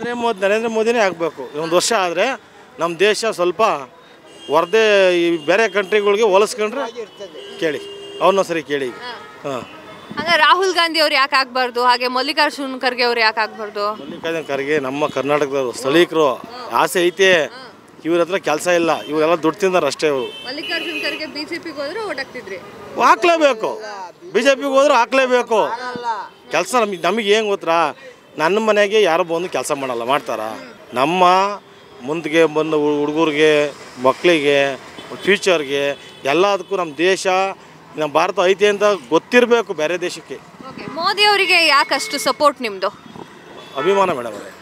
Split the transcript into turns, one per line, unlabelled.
ನರೇಂದ್ರ ಮೋದಿ ನರೇಂದ್ರ ಮೋದಿನೇ ಆಗಬೇಕು ಒಂದು ವರ್ಷ ಆದರೆ ನಮ್ಮ ದೇಶ ಸ್ವಲ್ಪ ಹೊರದೇ ಈ ಬೇರೆ ಕಂಟ್ರಿಗಳಿಗೆ ಹೋಲಿಸ್ಕೊಂಡ್ರೆ ಕೇಳಿ ಅವನ್ನ ಸರಿ ಕೇಳಿ ಈಗ ಹಾಂ
ಹಂಗ ರಾಹುಲ್ ಗಾಂಧಿ ಅವ್ರು ಯಾಕೆ ಆಗ್ಬಾರ್ದು ಹಾಗೆ ಮಲ್ಲಿಕಾರ್ಜುನ್ ಖರ್ಗೆ ಅವ್ರು ಯಾಕೆ ಆಗ್ಬಾರ್ದು
ಮಲ್ಲಿಕಾರ್ಜುನ ಖರ್ಗೆ ನಮ್ಮ ಕರ್ನಾಟಕದವರು ಸ್ಥಳೀಕರು ಆಸೆ ಐತೆ ಇವ್ರ ಹತ್ರ ಕೆಲಸ ಇಲ್ಲ ಇವರೆಲ್ಲ ದುಡ್ಡು ತಿಂದಾರ ಅಷ್ಟೇ ಇವರು
ಮಲ್ಲಿಕಾರ್ಜುನ್ ಖರ್ಗೆ ಬಿಜೆಪಿಗೆ ಹೋದ್ರೆ ಓಟ್ ಹಾಕ್ತಿದ್ರಿ
ಹಾಕ್ಲೇಬೇಕು ಬಿ ಜೆ ಪಿಗೆ ಹೋದ್ರೆ ಹಾಕ್ಲೇಬೇಕು ಕೆಲಸ ನಮಗೆ ನಮಗೆ ಏನು ಗೊತ್ತಾ ನನ್ನ ಮನೆಗೆ ಯಾರು ಬಂದು ಕೆಲಸ ಮಾಡಲ್ಲ ಮಾಡ್ತಾರ ನಮ್ಮ ಮುಂದಿಗೆ ಬಂದ ಹುಡುಗರಿಗೆ ಮಕ್ಕಳಿಗೆ ಫ್ಯೂಚರ್ಗೆ ಎಲ್ಲದಕ್ಕೂ ನಮ್ಮ ದೇಶ ನಮ್ಮ ಭಾರತ ಐತೆ ಅಂತ ಗೊತ್ತಿರಬೇಕು ಬೇರೆ ದೇಶಕ್ಕೆ
ಓಕೆ ಮೋದಿ ಅವರಿಗೆ ಯಾಕೆ ಅಷ್ಟು ಸಪೋರ್ಟ್ ನಿಮ್ದು
ಅಭಿಮಾನ ಮೇಡಮ್ ಅವರೇ